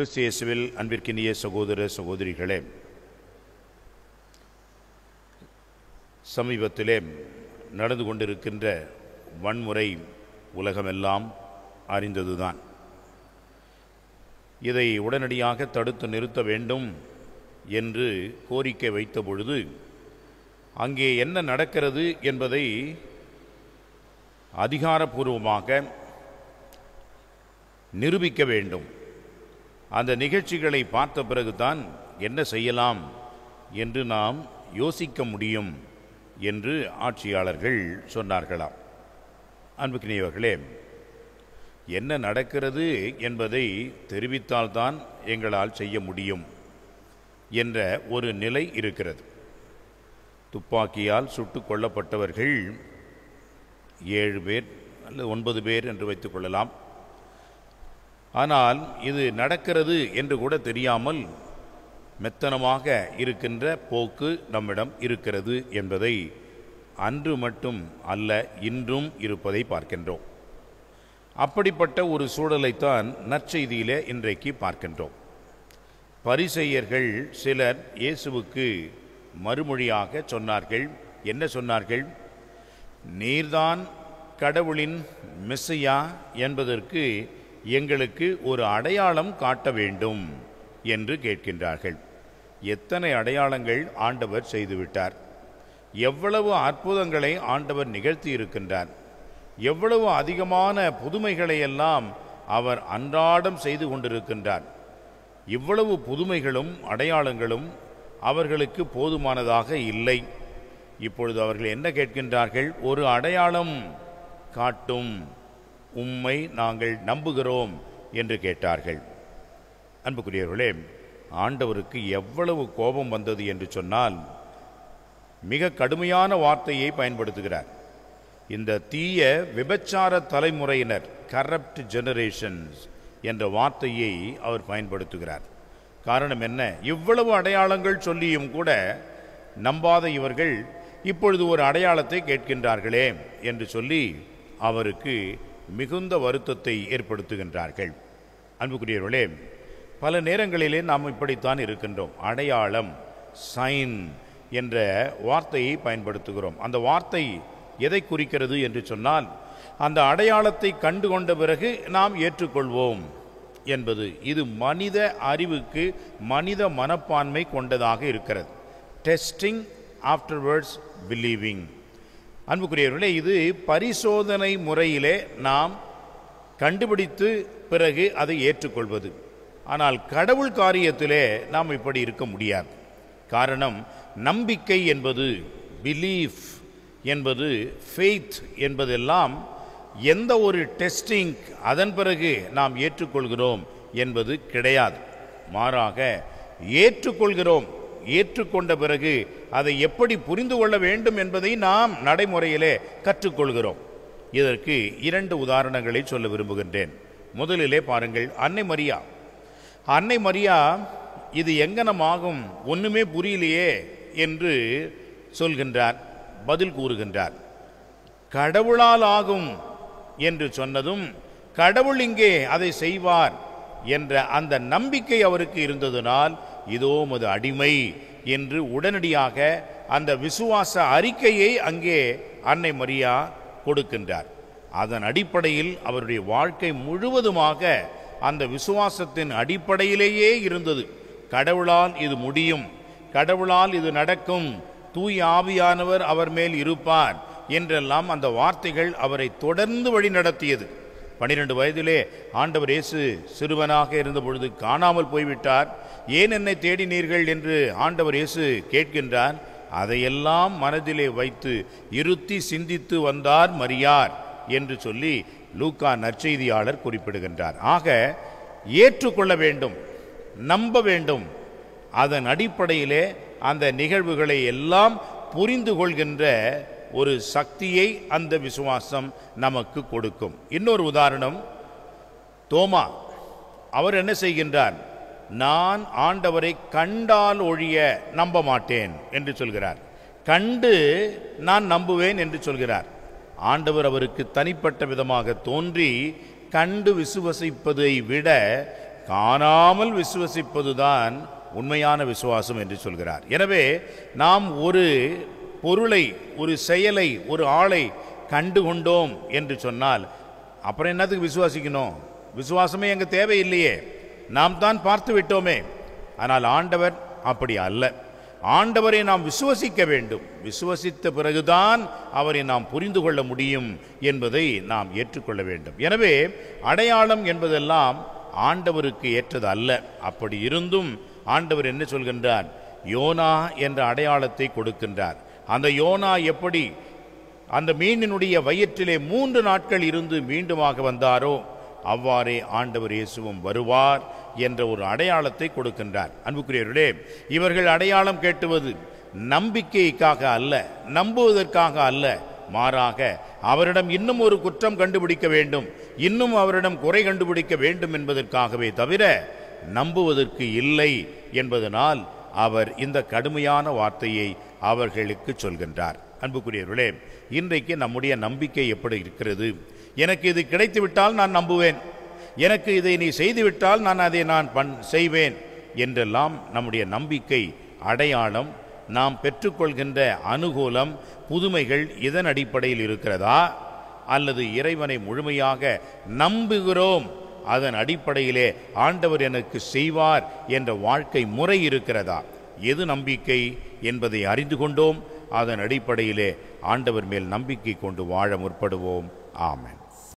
கிறிஸ்து இயேசுவில் அன்பிற்கினிய சகோதர சகோதரிகளே சமீபத்திலே நடந்து கொண்டிருக்கின்ற வன்முறை உலகமெல்லாம் அறிந்ததுதான் இதை உடனடியாக தடுத்து நிறுத்த வேண்டும் என்று கோரிக்கை வைத்த பொழுது அங்கே என்ன நடக்கிறது என்பதை அதிகாரப்பூர்வமாக நிரூபிக்க வேண்டும் அந்த நிகழ்ச்சிகளை பார்த்த பிறகுதான் என்ன செய்யலாம் என்று நாம் யோசிக்க முடியும் என்று ஆட்சியாளர்கள் சொன்னார்களாம் அன்புக்கினியவர்களே என்ன நடக்கிறது என்பதை தெரிவித்தால்தான் எங்களால் செய்ய முடியும் என்ற ஒரு நிலை இருக்கிறது துப்பாக்கியால் சுட்டுக் கொல்லப்பட்டவர்கள் ஏழு பேர் அல்லது ஒன்பது பேர் என்று வைத்துக் கொள்ளலாம் ஆனால் இது நடக்கிறது என்று கூட தெரியாமல் மெத்தனமாக இருக்கின்ற போக்கு நம்மிடம் இருக்கிறது என்பதை அன்று மட்டும் அல்ல இன்றும் இருப்பதை பார்க்கின்றோம் அப்படிப்பட்ட ஒரு சூழலைத்தான் நற்செய்தியிலே இன்றைக்கு பார்க்கின்றோம் பரிசெய்யர்கள் சிலர் இயேசுவுக்கு மறுமொழியாக சொன்னார்கள் என்ன சொன்னார்கள் நீர்தான் கடவுளின் மெஸ்ஸையா என்பதற்கு எங்களுக்கு ஒரு அடையாளம் காட்ட வேண்டும் என்று கேட்கின்றார்கள் எத்தனை அடையாளங்கள் ஆண்டவர் செய்துவிட்டார் எவ்வளவு அற்புதங்களை ஆண்டவர் நிகழ்த்தி இருக்கின்றார் எவ்வளவு அதிகமான புதுமைகளை எல்லாம் அவர் அன்றாடம் செய்து கொண்டிருக்கின்றார் இவ்வளவு புதுமைகளும் அடையாளங்களும் அவர்களுக்கு போதுமானதாக இல்லை இப்பொழுது அவர்கள் என்ன கேட்கின்றார்கள் ஒரு அடையாளம் காட்டும் உம்மை நாங்கள் நம்புகிறோம் என்று கேட்டார்கள் அன்புக்குரியவர்களே ஆண்டவருக்கு எவ்வளவு கோபம் வந்தது என்று சொன்னால் மிக கடுமையான வார்த்தையை பயன்படுத்துகிறார் இந்த தீய விபச்சார தலைமுறையினர் கரப்ட் ஜெனரேஷன்ஸ் என்ற வார்த்தையை அவர் பயன்படுத்துகிறார் காரணம் என்ன இவ்வளவு அடையாளங்கள் சொல்லியும் கூட நம்பாத இவர்கள் இப்பொழுது ஒரு அடையாளத்தை கேட்கின்றார்களே என்று சொல்லி அவருக்கு மிகுந்த வருத்தத்தை ஏற்படுத்துகின்றார்கள் அன்புக்குரியவர்களே பல நேரங்களிலே நாம் இப்படித்தான் இருக்கின்றோம் அடையாளம் சைன் என்ற வார்த்தையை பயன்படுத்துகிறோம் அந்த வார்த்தை எதை குறிக்கிறது என்று சொன்னால் அந்த அடையாளத்தை கண்டு கொண்ட பிறகு நாம் ஏற்றுக்கொள்வோம் என்பது இது மனித அறிவுக்கு மனித மனப்பான்மை கொண்டதாக இருக்கிறது டெஸ்டிங் ஆஃப்டர்வர்ட்ஸ் பிலீவிங் அன்புக்குரியவர்களே இது பரிசோதனை முறையிலே நாம் கண்டுபிடித்து பிறகு அதை ஏற்றுக்கொள்வது ஆனால் கடவுள் காரியத்திலே நாம் இப்படி இருக்க முடியாது காரணம் நம்பிக்கை என்பது பிலீஃப் என்பது ஃபெய்த் என்பதெல்லாம் எந்த ஒரு டெஸ்டிங் அதன் பிறகு நாம் ஏற்றுக்கொள்கிறோம் என்பது கிடையாது மாறாக ஏற்றுக்கொள்கிறோம் ஏற்றுக்கொண்ட பிறகு அதை எப்படி புரிந்து கொள்ள வேண்டும் என்பதை நாம் நடைமுறையிலே கற்றுக்கொள்கிறோம் இதற்கு இரண்டு உதாரணங்களை சொல்ல விரும்புகின்றேன் முதலிலே பாருங்கள் அன்னை மரியா அன்னை மரியா இது எங்கனமாகும் ஒன்றுமே புரியலையே என்று சொல்கின்றார் பதில் கூறுகின்றார் கடவுளால் ஆகும் என்று சொன்னதும் கடவுள் இங்கே அதை செய்வார் என்ற அந்த நம்பிக்கை அவருக்கு இருந்ததனால் இதோ மது அடிமை என்று உடனடியாக அந்த விசுவாச அறிக்கையை அங்கே அன்னை மரியா கொடுக்கின்றார் அதன் அடிப்படையில் அவருடைய வாழ்க்கை முழுவதுமாக அந்த விசுவாசத்தின் அடிப்படையிலேயே இருந்தது கடவுளால் இது முடியும் கடவுளால் இது நடக்கும் தூய் ஆவியானவர் அவர் மேல் இருப்பார் என்றெல்லாம் அந்த வார்த்தைகள் அவரை தொடர்ந்து வழி நடத்தியது பனிரெண்டு வயதிலே ஆண்டவர் இயேசு சிறுவனாக இருந்த பொழுது காணாமல் போய்விட்டார் ஏன் என்னை தேடினீர்கள் என்று ஆண்டவர் இயேசு கேட்கின்றார் அதையெல்லாம் மனதிலே வைத்து இருத்தி சிந்தித்து வந்தார் மரியார் என்று சொல்லி லூக்கா நற்செய்தியாளர் குறிப்பிடுகின்றார் ஆக ஏற்றுக்கொள்ள வேண்டும் நம்ப வேண்டும் அதன் அடிப்படையிலே அந்த நிகழ்வுகளை எல்லாம் புரிந்து கொள்கின்ற ஒரு சக்தியை அந்த விசுவாசம் நமக்கு கொடுக்கும் இன்னொரு உதாரணம் தோமா அவர் என்ன செய்கின்றார் நான் ஆண்டவரை கண்டால் ஒழிய நம்ப மாட்டேன் என்று சொல்கிறார் கண்டு நான் நம்புவேன் என்று சொல்கிறார் ஆண்டவர் அவருக்கு தனிப்பட்ட விதமாக தோன்றி கண்டு விசுவசிப்பதை விட காணாமல் விசுவசிப்பதுதான் உண்மையான விசுவாசம் என்று சொல்கிறார் எனவே நாம் ஒரு பொருளை ஒரு செயலை ஒரு ஆளை கண்டு கொண்டோம் என்று சொன்னால் அப்புறம் என்னத்துக்கு விசுவாசிக்கணும் விசுவாசமே எங்க தேவையில்லையே நாம் தான் பார்த்து விட்டோமே ஆனால் ஆண்டவர் அப்படி அல்ல ஆண்டவரை நாம் விசுவசிக்க வேண்டும் விசுவசித்த பிறகுதான் அவரை நாம் புரிந்து கொள்ள முடியும் என்பதை நாம் ஏற்றுக்கொள்ள வேண்டும் எனவே அடையாளம் என்பதெல்லாம் ஆண்டவருக்கு ஏற்றது அல்ல அப்படி இருந்தும் ஆண்டவர் என்ன சொல்கின்றார் யோனா என்ற அடையாளத்தை கொடுக்கின்றார் அந்த யோனா எப்படி அந்த மீனினுடைய வயிற்றிலே மூன்று நாட்கள் இருந்து மீண்டுமாக வந்தாரோ அவ்வாறே ஆண்டவர் இயேசுவும் வருவார் என்ற ஒரு அடையாளத்தை கொடுக்கின்றார் அன்புக்குரியவர்களே இவர்கள் அடையாளம் கேட்டுவது நம்பிக்கைக்காக அல்ல நம்புவதற்காக அல்ல மாறாக அவரிடம் இன்னும் ஒரு குற்றம் கண்டுபிடிக்க வேண்டும் இன்னும் அவரிடம் குறை கண்டுபிடிக்க வேண்டும் என்பதற்காகவே தவிர நம்புவதற்கு இல்லை என்பதனால் அவர் இந்த கடுமையான வார்த்தையை அவர்களுக்கு சொல்கின்றார் அன்புக்குரியவர்களே இன்றைக்கு நம்முடைய நம்பிக்கை எப்படி இருக்கிறது எனக்கு இது கிடைத்துவிட்டால் நான் நம்புவேன் எனக்கு இதை நீ செய்துவிட்டால் நான் அதை நான் பண் செய்வேன் என்றெல்லாம் நம்முடைய நம்பிக்கை அடையாளம் நாம் பெற்றுக்கொள்கின்ற அனுகூலம் புதுமைகள் இதன் அடிப்படையில் இருக்கிறதா அல்லது இறைவனை முழுமையாக நம்புகிறோம் அதன் அடிப்படையிலே ஆண்டவர் எனக்கு செய்வார் என்ற வாழ்க்கை முறை இருக்கிறதா எது நம்பிக்கை என்பதை அறிந்து கொண்டோம் அதன் அடிப்படையிலே ஆண்டவர் மேல் நம்பிக்கை கொண்டு வாழ முற்படுவோம் ஆமென்